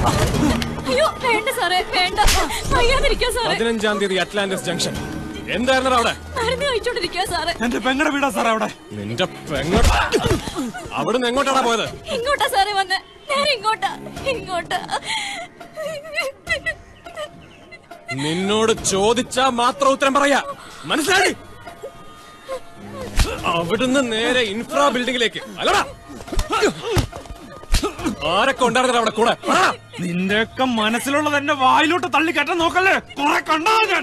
അയ്യോ വേണ്ട സാറേ വേണ്ട വയ്യാതിരിക്കാ സാറേ പതിനഞ്ചാം തീയതി അറ്റ്ലാന്റിസ് ജംഗ്ഷൻ എന്തായിരുന്നു അവിടെ മരുന്ന് കഴിച്ചോണ്ടിരിക്കാ സാറേ എന്റെ പെങ്ങടെ വീടാ സാറേ അവിടെ നിന്റെ പെങ്ങ അവിടുന്ന് എങ്ങോട്ടാണ് പോയത് ഇങ്ങോട്ടാ സാറേ വന്ന് നേരെ ഇങ്ങോട്ടാ ഇങ്ങോട്ടാ നിന്നോട് ചോദിച്ചാ മാത്രം ഉത്തരം പറയാ മനസ്സിലായി അവിടുന്ന് നേരെ ഇൻഫ്രാ ബിൽഡിംഗിലേക്ക് അല്ലടാ ആരൊക്കെ ഉണ്ടായിരുന്നില്ല അവിടെ കൂടെ പറ. നിന്റെയൊക്കെ മനസ്സിലുള്ളത് എന്റെ വായിലോട്ട് തള്ളി കെട്ടാൻ നോക്കല്ലേ കുറെ കണ്ടാ ഞാൻ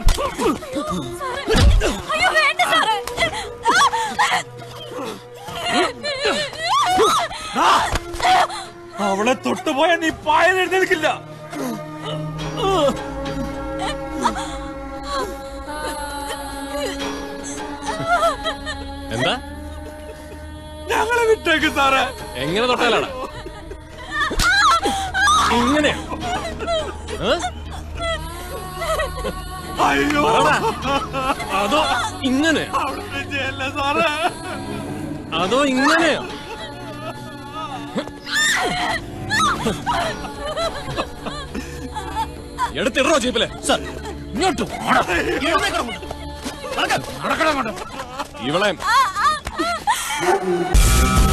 അയ്യോ വേണ്ട സാറേ ആ, അവളെ തൊട്ടുപോയ നീ പായൽ എഴുന്നേൽക്കില്ല എന്താ ഞങ്ങളെ വിട്ടേക്ക് സാറേ എങ്ങനെ തൊട്ടാലാണ് ഇങ്ങനെ അയ്യോ അതോ ഇങ്ങനെ അവിടെ ചെയ്യല്ലേ സാറേ അതോ ഇങ്ങനെയോ എടുത്തിടറോ ജീപ്പില് സർ ഇങ്ങോട്ട് ഇവളെ ആ, ആ, ആ.